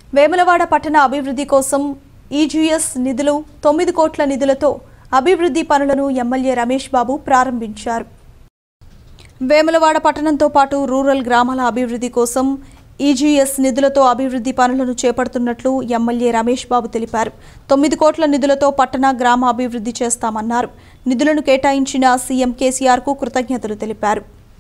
వేములవాడ పట్టణ అభివృద్ధి కోసం ఈజీఎస్ నిధులు తొమ్మిది కోట్ల నిధులతో అభివృద్ధి పనులను ఎమ్మెల్యే రమేష్ బాబు ప్రారంభించారు వేములవాడ పట్టణంతో పాటు రూరల్ గ్రామాల అభివృద్ధి కోసం ఈజీఎస్ నిధులతో అభివృద్ధి పనులను చేపడుతున్నట్లు ఎమ్మెల్యే రమేష్ బాబు తెలిపారు తొమ్మిది కోట్ల నిధులతో పట్టణ గ్రామ అభివృద్ధి చేస్తామన్నారు నిధులను కేటాయించిన సీఎం కేసీఆర్కు కృతజ్ఞతలు తెలిపారు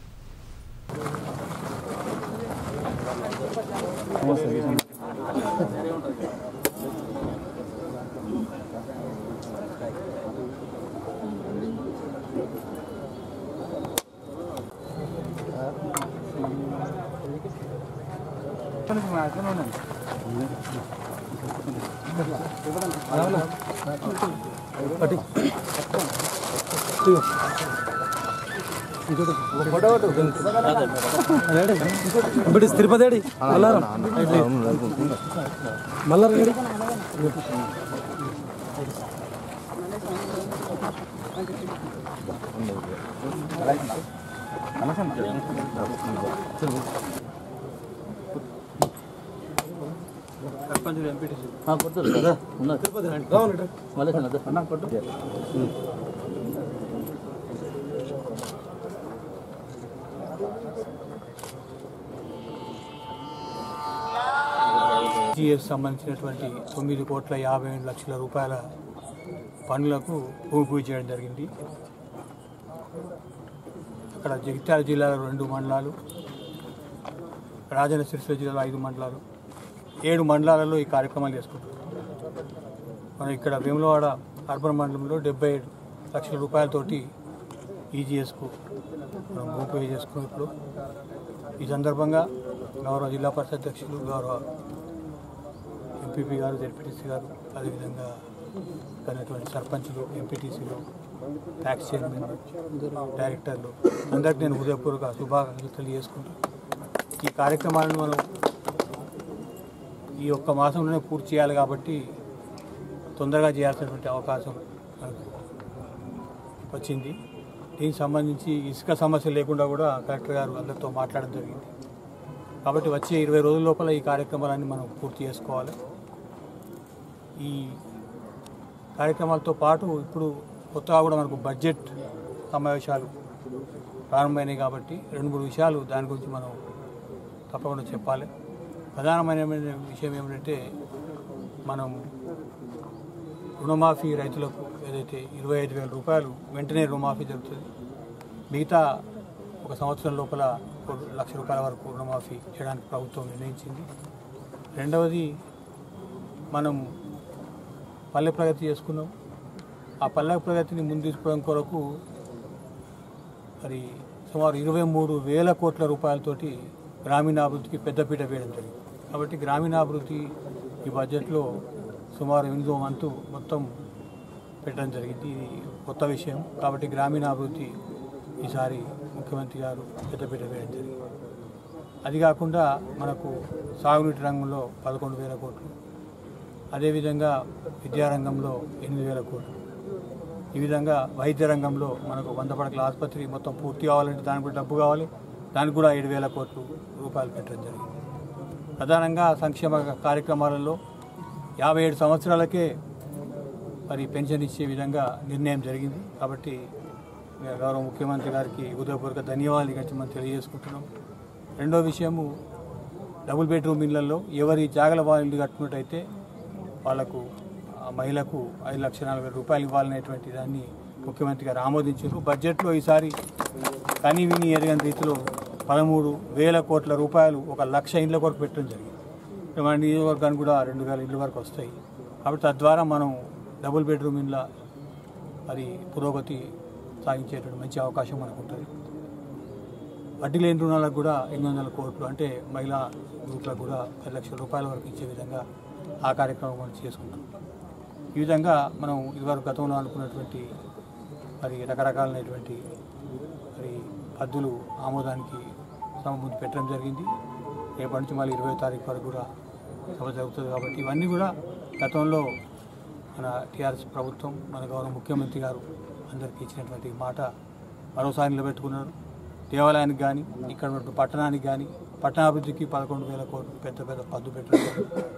ఇప్పుడు తిరుపతి ఏడి? మల్లారం మల్లారం ఏడి? జిఎస్ సంబంధించినటువంటి తొమ్మిది కోట్ల యాభై ఏడు లక్షల రూపాయల పనులకు భూమి పూజ చేయడం జరిగింది అక్కడ జగిత్యాల జిల్లాలో రెండు మండలాలు రాజన్న సిరిసిల్ల జిల్లాలో ఐదు మండలాలు ఏడు మండలాలలో ఈ కార్యక్రమాలు చేసుకుంటాం మనం ఇక్కడ వేములవాడ అర్బన్ మండలంలో డెబ్బై ఏడు లక్షల రూపాయలతోటి ఈజీఎస్కు మనం భూమి పూజ చేసుకున్నప్పుడు ఈ సందర్భంగా గౌరవ జిల్లా పరిషత్ అధ్యక్షులు గౌరవ ఎంపీపీ గారు జెడ్పీటీసీ గారు అదేవిధంగా ఉన్నటువంటి సర్పంచ్లు ఎంపీటీసీలు ట్యాక్స్ చైర్మన్ డైరెక్టర్లు అందరికీ నేను హృదయపూర్వక శుభాకాంక్షలు తెలియజేసుకుంటూ ఈ కార్యక్రమాలను మనం ఈ ఒక్క మాసంలోనే పూర్తి చేయాలి కాబట్టి తొందరగా చేయాల్సినటువంటి అవకాశం మనకు వచ్చింది దీనికి సంబంధించి ఇసుక సమస్య లేకుండా కూడా కలెక్టర్ గారు అందరితో మాట్లాడడం జరిగింది కాబట్టి వచ్చే ఇరవై రోజుల లోపల ఈ కార్యక్రమాలన్నీ మనం పూర్తి చేసుకోవాలి ఈ కార్యక్రమాలతో పాటు ఇప్పుడు కొత్తగా కూడా మనకు బడ్జెట్ సమావేశాలు ప్రారంభమైనాయి కాబట్టి రెండు మూడు విషయాలు దాని గురించి మనం తప్పకుండా చెప్పాలి ప్రధానమైన విషయం ఏమిటంటే మనం రుణమాఫీ రైతులకు ఏదైతే ఇరవై ఐదు వేల రూపాయలు వెంటనే రుణమాఫీ జరుగుతుంది మిగతా ఒక సంవత్సరం లోపల ఒక లక్ష రూపాయల వరకు రుణమాఫీ చేయడానికి ప్రభుత్వం నిర్ణయించింది రెండవది మనం పల్లె ప్రగతి చేసుకున్నాం ఆ పల్లె ప్రగతిని ముందు తీసుకోవడం కొరకు మరి సుమారు ఇరవై మూడు వేల కోట్ల రూపాయలతోటి గ్రామీణాభివృద్ధికి పెద్దపీట వేయడం జరిగింది కాబట్టి గ్రామీణాభివృద్ధి ఈ బడ్జెట్లో సుమారు ఎనిమిదో వంతు మొత్తం పెట్టడం జరిగింది ఇది కొత్త విషయం కాబట్టి గ్రామీణాభివృద్ధి ఈసారి ముఖ్యమంత్రి గారు పెద్దపీట వేయడం జరిగింది అది కాకుండా మనకు సాగునీటి రంగంలో పదకొండు వేల కోట్లు అదేవిధంగా విద్యారంగంలో ఎనిమిది వేల కోట్లు ఈ విధంగా వైద్య రంగంలో మనకు వంద పడకల ఆసుపత్రి మొత్తం పూర్తి కావాలంటే దానికి కూడా డబ్బు కావాలి దానికి కూడా ఏడు వేల కోట్లు రూపాయలు పెట్టడం జరిగింది ప్రధానంగా సంక్షేమ కార్యక్రమాలలో యాభై ఏడు సంవత్సరాలకే మరి పెన్షన్ ఇచ్చే విధంగా నిర్ణయం జరిగింది కాబట్టి గౌరవ ముఖ్యమంత్రి గారికి హృదయపూర్వక ధన్యవాదాలు ఇక మనం తెలియజేసుకుంటున్నాం రెండో విషయము డబుల్ బెడ్రూమ్ ఇళ్లలో ఎవరి జాగల వాళ్ళు ఇల్లు కట్టుకున్నట్టయితే వాళ్లకు ఆ మహిళకు ఐదు లక్షల నలభై రూపాయలు ఇవ్వాలనేటువంటి దాన్ని ముఖ్యమంత్రి గారు ఆమోదించారు బడ్జెట్లో ఈసారి కని విని ఎరగని రీతిలో పదమూడు వేల కోట్ల రూపాయలు ఒక లక్ష ఇండ్ల కొరకు పెట్టడం జరిగింది మన నియోజకవర్గానికి కూడా రెండు వేల ఇళ్ళ వరకు వస్తాయి కాబట్టి తద్వారా మనం డబుల్ బెడ్రూమ్ ఇండ్ల మరి పురోగతి సాగించేటువంటి మంచి అవకాశం మనకు ఉంటుంది వడ్డీ లేని రుణాలకు కూడా ఎనిమిది వందల కోట్లు అంటే మహిళా గ్రూపులకు కూడా పది లక్షల రూపాయల వరకు ఇచ్చే విధంగా ఆ కార్యక్రమం మనం చేసుకుంటాం ఈ విధంగా మనం ఇదివరకు గతంలో అనుకున్నటువంటి మరి రకరకాలైనటువంటి మరి పద్దులు ఆమోదానికి సభ ముందు పెట్టడం జరిగింది రేపటి నుంచి మళ్ళీ ఇరవై తారీఖు వరకు కూడా సభ జరుగుతుంది కాబట్టి ఇవన్నీ కూడా గతంలో మన టీఆర్ఎస్ ప్రభుత్వం మన గౌరవ ముఖ్యమంత్రి గారు అందరికీ ఇచ్చినటువంటి మాట మరోసారి నిలబెట్టుకున్నారు దేవాలయానికి కానీ ఇక్కడ ఉన్నటువంటి పట్టణానికి కానీ పట్టణాభివృద్ధికి పదకొండు వేల కోట్లు పెద్ద పెద్ద పద్దు పెట్టడం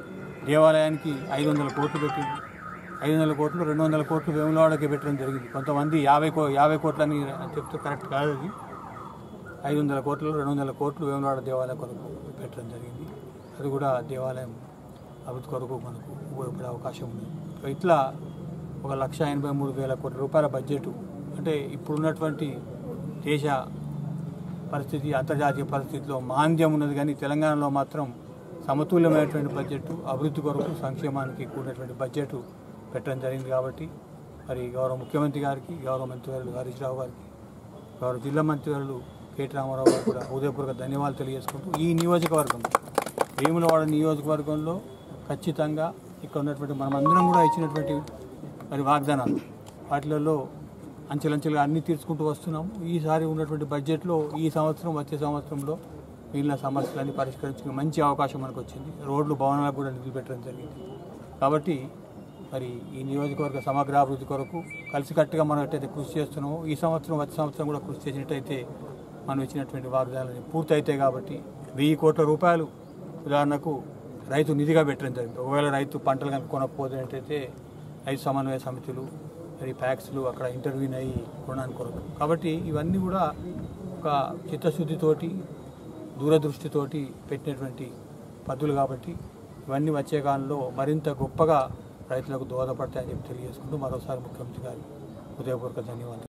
దేవాలయానికి ఐదు వందల కోట్లు పెట్టింది ఐదు వందల కోట్లు రెండు వందల కోట్లు వేములవాడకి పెట్టడం జరిగింది కొంతమంది యాభై కో యాభై కోట్లని చెప్తే కరెక్ట్ కాదు అది ఐదు వందల కోట్లు రెండు వందల కోట్లు వేములవాడ దేవాలయం కొరకు పెట్టడం జరిగింది అది కూడా దేవాలయం అభివృద్ధి కొరకు మనకు ఉపయోగపడే అవకాశం ఉంది సో ఇట్లా ఒక లక్ష ఎనభై మూడు వేల కోట్ల రూపాయల బడ్జెట్ అంటే ఇప్పుడున్నటువంటి దేశ పరిస్థితి అంతర్జాతీయ పరిస్థితిలో మాంద్యం ఉన్నది కానీ తెలంగాణలో మాత్రం సమతుల్యమైనటువంటి బడ్జెట్ అభివృద్ధి కొరకు సంక్షేమానికి కూడినటువంటి బడ్జెట్ పెట్టడం జరిగింది కాబట్టి మరి గౌరవ ముఖ్యమంత్రి గారికి గౌరవ మంత్రివర్యులు హరీష్ రావు గారికి గౌరవ జిల్లా మంత్రివర్యులు కేటీ రామారావు గారు కూడా హృదయపూర్వక ధన్యవాదాలు తెలియజేసుకుంటూ ఈ నియోజకవర్గం వేములవాడ నియోజకవర్గంలో ఖచ్చితంగా ఇక్కడ ఉన్నటువంటి మనమందరం కూడా ఇచ్చినటువంటి మరి వాగ్దానాలు వాటిలలో అంచెలంచెలుగా అన్ని తీర్చుకుంటూ వస్తున్నాము ఈసారి ఉన్నటువంటి బడ్జెట్లో ఈ సంవత్సరం వచ్చే సంవత్సరంలో మిగిలిన సమస్యలన్నీ పరిష్కరించుకునే మంచి అవకాశం మనకు వచ్చింది రోడ్లు భవనాలకు కూడా నిధులు పెట్టడం జరిగింది కాబట్టి మరి ఈ నియోజకవర్గ సమగ్రాభివృద్ధి కొరకు కలిసికట్టుగా మనం ఎట్టయితే కృషి చేస్తున్నామో ఈ సంవత్సరం వచ్చే సంవత్సరం కూడా కృషి చేసినట్టయితే మనం ఇచ్చినటువంటి వాగ్దానాలు పూర్తయితాయి కాబట్టి వెయ్యి కోట్ల రూపాయలు ఉదాహరణకు రైతు నిధిగా పెట్టడం జరిగింది ఒకవేళ రైతు పంటలు కనుక కొనకపోతే రైతు సమన్వయ సమితులు మరి ప్యాక్స్లు అక్కడ ఇంటర్వ్యూన్ అయ్యి కొనడానికి కొరకు కాబట్టి ఇవన్నీ కూడా ఒక చిత్తశుద్ధితోటి దూరదృష్టితోటి పెట్టినటువంటి పద్ధతులు కాబట్టి ఇవన్నీ వచ్చే కాలంలో మరింత గొప్పగా రైతులకు దోహదపడతాయని చెప్పి తెలియజేసుకుంటూ మరోసారి ముఖ్యమంత్రి గారికి హృదయపూర్వక ధన్యవాదాలు